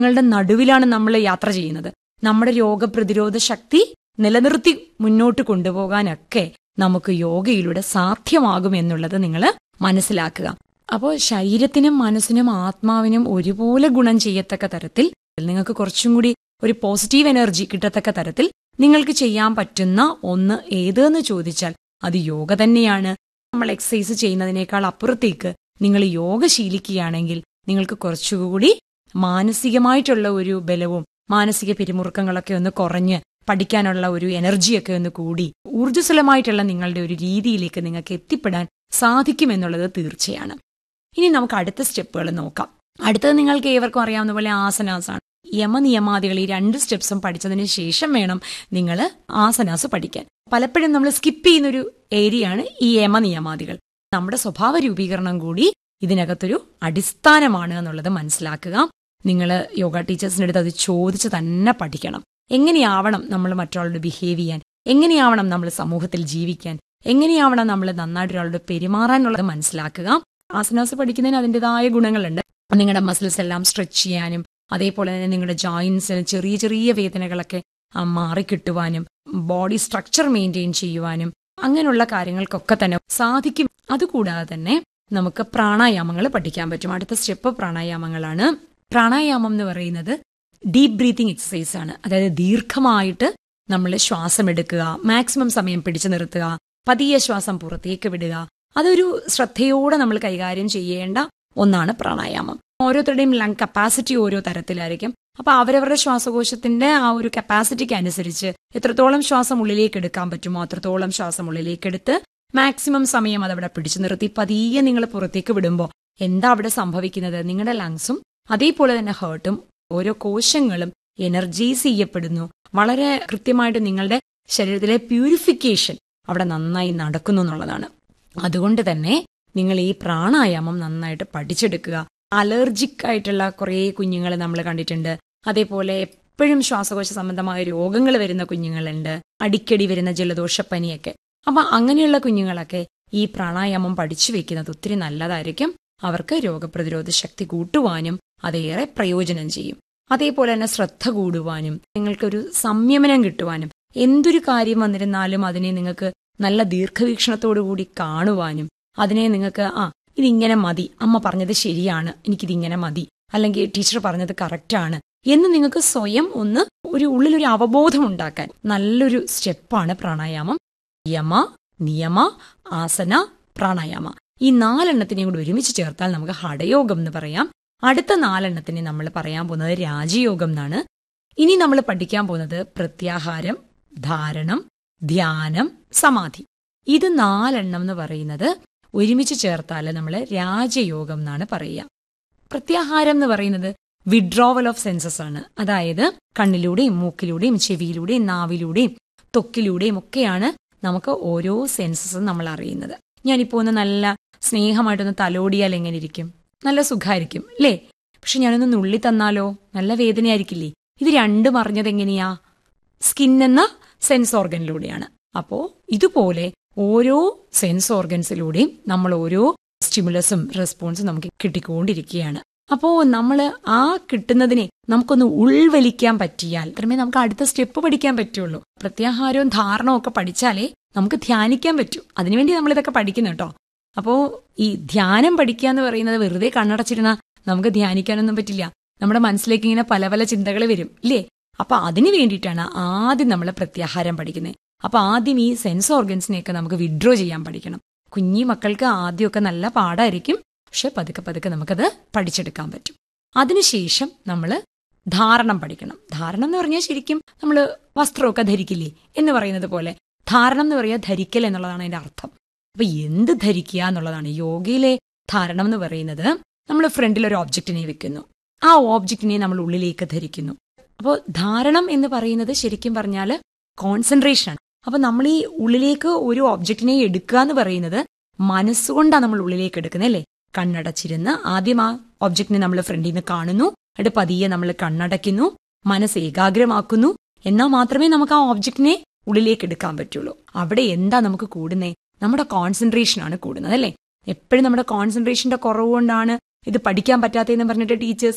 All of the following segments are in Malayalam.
ങ്ങളുടെ നടുവിലാണ് നമ്മൾ യാത്ര ചെയ്യുന്നത് നമ്മുടെ രോഗപ്രതിരോധ ശക്തി നിലനിർത്തി മുന്നോട്ട് കൊണ്ടുപോകാനൊക്കെ നമുക്ക് യോഗയിലൂടെ സാധ്യമാകും എന്നുള്ളത് നിങ്ങൾ മനസ്സിലാക്കുക അപ്പോൾ ശരീരത്തിനും മനസ്സിനും ആത്മാവിനും ഒരുപോലെ ഗുണം ചെയ്യത്തക്ക തരത്തിൽ നിങ്ങൾക്ക് കുറച്ചും കൂടി ഒരു പോസിറ്റീവ് എനർജി കിട്ടത്തക്ക തരത്തിൽ നിങ്ങൾക്ക് ചെയ്യാൻ പറ്റുന്ന ഒന്ന് ഏതെന്ന് ചോദിച്ചാൽ അത് യോഗ തന്നെയാണ് നമ്മൾ എക്സസൈസ് ചെയ്യുന്നതിനേക്കാൾ അപ്പുറത്തേക്ക് നിങ്ങൾ യോഗ ശീലിക്കുകയാണെങ്കിൽ നിങ്ങൾക്ക് കുറച്ചുകൂടി മാനസികമായിട്ടുള്ള ഒരു ബലവും മാനസിക പിരിമുറുക്കങ്ങളൊക്കെ ഒന്ന് കുറഞ്ഞ് പഠിക്കാനുള്ള ഒരു എനർജിയൊക്കെ ഒന്ന് കൂടി ഊർജ്ജസ്വലമായിട്ടുള്ള നിങ്ങളുടെ ഒരു രീതിയിലേക്ക് നിങ്ങൾക്ക് എത്തിപ്പെടാൻ സാധിക്കുമെന്നുള്ളത് തീർച്ചയാണ് ഇനി നമുക്ക് അടുത്ത സ്റ്റെപ്പുകൾ നോക്കാം അടുത്തത് നിങ്ങൾക്ക് ഏവർക്കും അറിയാവുന്ന പോലെ ആസനാസ് ആണ് യമനിയമാദികൾ ഈ രണ്ട് സ്റ്റെപ്സും പഠിച്ചതിന് ശേഷം വേണം നിങ്ങൾ ആസനാസ് പഠിക്കാൻ പലപ്പോഴും നമ്മൾ സ്കിപ്പ് ചെയ്യുന്നൊരു ഏരിയയാണ് ഈ യമനിയമാദികൾ നമ്മുടെ സ്വഭാവ രൂപീകരണം കൂടി ഇതിനകത്തൊരു അടിസ്ഥാനമാണ് എന്നുള്ളത് മനസ്സിലാക്കുക നിങ്ങൾ യോഗ ടീച്ചേഴ്സിൻ്റെ അടുത്ത് അത് ചോദിച്ച് തന്നെ പഠിക്കണം എങ്ങനെയാവണം നമ്മൾ മറ്റൊരാളോട് ബിഹേവ് ചെയ്യാൻ എങ്ങനെയാവണം നമ്മൾ സമൂഹത്തിൽ ജീവിക്കാൻ എങ്ങനെയാവണം നമ്മൾ നന്നായിട്ട് ഒരാളോട് പെരുമാറാൻ എന്നുള്ളത് മനസ്സിലാക്കുക ആസനാസ് പഠിക്കുന്നതിന് അതിൻ്റെതായ ഗുണങ്ങളുണ്ട് നിങ്ങളുടെ മസിൽസ് എല്ലാം സ്ട്രെച്ച് ചെയ്യാനും അതേപോലെ തന്നെ നിങ്ങളുടെ ജോയിൻസിന് ചെറിയ ചെറിയ വേദനകളൊക്കെ ആ, മാറിക്കിട്ടുവാനും ബോഡി സ്ട്രക്ചർ മെയിൻറ്റെയിൻ ചെയ്യുവാനും അങ്ങനെയുള്ള കാര്യങ്ങൾക്കൊക്കെ തന്നെ സാധിക്കും അതുകൂടാതെ തന്നെ നമുക്ക് പ്രാണായാമങ്ങൾ പഠിക്കാൻ പറ്റും അടുത്ത സ്റ്റെപ്പ് പ്രാണായാമങ്ങളാണ് പ്രാണായാമം എന്ന് പറയുന്നത് ഡീപ് ബ്രീത്തിങ് എക്സസൈസ് ആണ് അതായത് ദീർഘമായിട്ട് നമ്മൾ ശ്വാസം എടുക്കുക മാക്സിമം സമയം പിടിച്ചു നിർത്തുക പതിയെ ശ്വാസം പുറത്തേക്ക് വിടുക അതൊരു ശ്രദ്ധയോടെ നമ്മൾ കൈകാര്യം ചെയ്യേണ്ട ഒന്നാണ് പ്രാണായാമം ഓരോരുത്തരുടെയും ലങ് കപ്പാസിറ്റി ഓരോ തരത്തിലായിരിക്കും അപ്പൊ അവരവരുടെ ശ്വാസകോശത്തിന്റെ ആ ഒരു കപ്പാസിറ്റിക്ക് അനുസരിച്ച് എത്രത്തോളം ശ്വാസം ഉള്ളിലേക്ക് എടുക്കാൻ പറ്റുമോ അത്രത്തോളം ശ്വാസം ഉള്ളിലേക്ക് എടുത്ത് മാക്സിമം സമയം അതവിടെ പിടിച്ചു നിർത്തി പതിയെ നിങ്ങൾ പുറത്തേക്ക് വിടുമ്പോൾ എന്താ അവിടെ സംഭവിക്കുന്നത് നിങ്ങളുടെ ലങ്സും അതേപോലെ തന്നെ ഹേർട്ടും ഓരോ കോശങ്ങളും എനർജൈസ് ചെയ്യപ്പെടുന്നു വളരെ കൃത്യമായിട്ട് നിങ്ങളുടെ ശരീരത്തിലെ പ്യൂരിഫിക്കേഷൻ അവിടെ നന്നായി നടക്കുന്നു എന്നുള്ളതാണ് അതുകൊണ്ട് തന്നെ നിങ്ങൾ ഈ പ്രാണായാമം നന്നായിട്ട് പഠിച്ചെടുക്കുക അലർജിക് ആയിട്ടുള്ള കുറേ കുഞ്ഞുങ്ങളെ നമ്മൾ കണ്ടിട്ടുണ്ട് അതേപോലെ എപ്പോഴും ശ്വാസകോശ സംബന്ധമായ രോഗങ്ങൾ വരുന്ന കുഞ്ഞുങ്ങളുണ്ട് അടിക്കടി വരുന്ന ജലദോഷപ്പനിയൊക്കെ അപ്പൊ അങ്ങനെയുള്ള കുഞ്ഞുങ്ങളൊക്കെ ഈ പ്രാണായാമം പഠിച്ചു വെക്കുന്നത് ഒത്തിരി നല്ലതായിരിക്കും അവർക്ക് രോഗപ്രതിരോധ ശക്തി കൂട്ടുവാനും അതേറെ പ്രയോജനം ചെയ്യും അതേപോലെ തന്നെ ശ്രദ്ധ കൂടുവാനും നിങ്ങൾക്കൊരു സംയമനം കിട്ടുവാനും എന്തൊരു കാര്യം വന്നിരുന്നാലും അതിനെ നിങ്ങൾക്ക് നല്ല ദീർഘവീക്ഷണത്തോടു കൂടി കാണുവാനും അതിനെ നിങ്ങൾക്ക് ആ ഇതിങ്ങനെ മതി അമ്മ പറഞ്ഞത് ശരിയാണ് എനിക്കിതിങ്ങനെ മതി അല്ലെങ്കിൽ ടീച്ചർ പറഞ്ഞത് കറക്റ്റാണ് എന്ന് നിങ്ങൾക്ക് സ്വയം ഒന്ന് ഒരു ഉള്ളിലൊരു അവബോധം ഉണ്ടാക്കാൻ നല്ലൊരു സ്റ്റെപ്പാണ് പ്രാണായാമം യമ നിയമ ആസന പ്രാണായാമ ഈ നാലെണ്ണത്തിനെയും കൂടി ഒരുമിച്ച് ചേർത്താൽ നമുക്ക് ഹഠയോഗം എന്ന് പറയാം അടുത്ത നാലെണ്ണത്തിന് നമ്മൾ പറയാൻ പോകുന്നത് രാജയോഗം എന്നാണ് ഇനി നമ്മൾ പഠിക്കാൻ പോകുന്നത് പ്രത്യാഹാരം ധാരണം ധ്യാനം സമാധി ഇത് നാലെണ്ണം എന്ന് പറയുന്നത് ഒരുമിച്ച് ചേർത്താൽ നമ്മൾ രാജയോഗം എന്നാണ് പറയുക പ്രത്യാഹാരം എന്ന് പറയുന്നത് വിഡ്രോവൽ ഓഫ് സെൻസസ് ആണ് അതായത് കണ്ണിലൂടെയും മൂക്കിലൂടെയും ചെവിയിലൂടെയും നാവിലൂടെയും ത്വക്കിലൂടെയും ഒക്കെയാണ് നമുക്ക് ഓരോ സെൻസസും നമ്മൾ അറിയുന്നത് ഞാനിപ്പോ ഒന്ന് നല്ല സ്നേഹമായിട്ടൊന്ന് തലോടിയാൽ എങ്ങനെ ഇരിക്കും നല്ല സുഖമായിരിക്കും അല്ലേ പക്ഷെ ഞാനൊന്ന് നുള്ളി തന്നാലോ നല്ല വേദനയായിരിക്കില്ലേ ഇത് രണ്ടും അറിഞ്ഞത് എങ്ങനെയാ സ്കിൻ എന്ന സെൻസ് ഓർഗനിലൂടെയാണ് അപ്പോ ഇതുപോലെ ഓരോ സെൻസ് ഓർഗൻസിലൂടെയും നമ്മൾ ഓരോ സ്റ്റിമുലസും റെസ്പോൺസും നമുക്ക് കിട്ടിക്കൊണ്ടിരിക്കുകയാണ് അപ്പോ നമ്മൾ ആ കിട്ടുന്നതിനെ നമുക്കൊന്ന് ഉൾവലിക്കാൻ പറ്റിയാൽ അത്രമേ നമുക്ക് അടുത്ത സ്റ്റെപ്പ് പഠിക്കാൻ പറ്റുള്ളൂ പ്രത്യാഹാരവും ധാരണവും ഒക്കെ പഠിച്ചാലേ നമുക്ക് ധ്യാനിക്കാൻ പറ്റൂ അതിനുവേണ്ടി നമ്മൾ ഇതൊക്കെ പഠിക്കുന്നു കേട്ടോ അപ്പോ ഈ ധ്യാനം പഠിക്കുക എന്ന് പറയുന്നത് വെറുതെ കണ്ണടച്ചിരുന്ന നമുക്ക് ധ്യാനിക്കാനൊന്നും പറ്റില്ല നമ്മുടെ മനസ്സിലേക്ക് ഇങ്ങനെ പല പല ചിന്തകൾ വരും ഇല്ലേ അപ്പൊ അതിനു വേണ്ടിയിട്ടാണ് ആദ്യം നമ്മൾ പ്രത്യാഹാരം പഠിക്കുന്നത് അപ്പൊ ആദ്യം ഈ സെൻസ് ഓർഗൻസിനെയൊക്കെ നമുക്ക് വിഡ്രോ ചെയ്യാൻ പഠിക്കണം കുഞ്ഞി മക്കൾക്ക് ആദ്യമൊക്കെ നല്ല പാടായിരിക്കും പക്ഷെ പതുക്കെ പതുക്കെ നമുക്കത് പഠിച്ചെടുക്കാൻ പറ്റും അതിനുശേഷം നമ്മൾ ധാരണം പഠിക്കണം ധാരണം എന്ന് പറഞ്ഞാൽ ശരിക്കും നമ്മൾ വസ്ത്രമൊക്കെ ധരിക്കില്ലേ എന്ന് പറയുന്നത് പോലെ ധാരണം എന്ന് പറയുക ധരിക്കൽ എന്നുള്ളതാണ് അതിന്റെ അർത്ഥം അപ്പൊ എന്ത് ധരിക്കുക എന്നുള്ളതാണ് യോഗയിലെ ധാരണം എന്ന് പറയുന്നത് നമ്മൾ ഫ്രണ്ടിൽ ഒരു ഓബ്ജക്റ്റിനെ വെക്കുന്നു ആ ഓബ്ജക്റ്റിനെ നമ്മൾ ഉള്ളിലേക്ക് ധരിക്കുന്നു അപ്പോൾ ധാരണം എന്ന് പറയുന്നത് ശരിക്കും പറഞ്ഞാൽ കോൺസെൻട്രേഷൻ ആണ് അപ്പൊ നമ്മൾ ഈ ഉള്ളിലേക്ക് ഒരു ഒബ്ജക്റ്റിനെ എടുക്കുക എന്ന് പറയുന്നത് മനസ്സുകൊണ്ടാണ് നമ്മൾ ഉള്ളിലേക്ക് എടുക്കുന്നത് അല്ലേ കണ്ണടച്ചിരുന്ന് ആദ്യം ആ ഒബ്ജക്റ്റിനെ നമ്മൾ ഫ്രണ്ടിൽ നിന്ന് കാണുന്നു എന്നിട്ട് പതിയെ നമ്മൾ കണ്ണടയ്ക്കുന്നു മനസ്സ് ഏകാഗ്രമാക്കുന്നു എന്നാൽ മാത്രമേ നമുക്ക് ആ ഒബ്ജക്റ്റിനെ ഉള്ളിലേക്ക് എടുക്കാൻ പറ്റുള്ളൂ അവിടെ എന്താ നമുക്ക് കൂടുന്നേ നമ്മുടെ കോൺസെൻട്രേഷൻ ആണ് കൂടുന്നത് അല്ലേ എപ്പോഴും നമ്മുടെ കോൺസെൻട്രേഷന്റെ കുറവ് കൊണ്ടാണ് ഇത് പഠിക്കാൻ പറ്റാത്തതെന്ന് പറഞ്ഞിട്ട് ടീച്ചേഴ്സും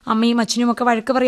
അമ്മയും അച്ഛനും ഒക്കെ വഴക്ക് പറയാൻ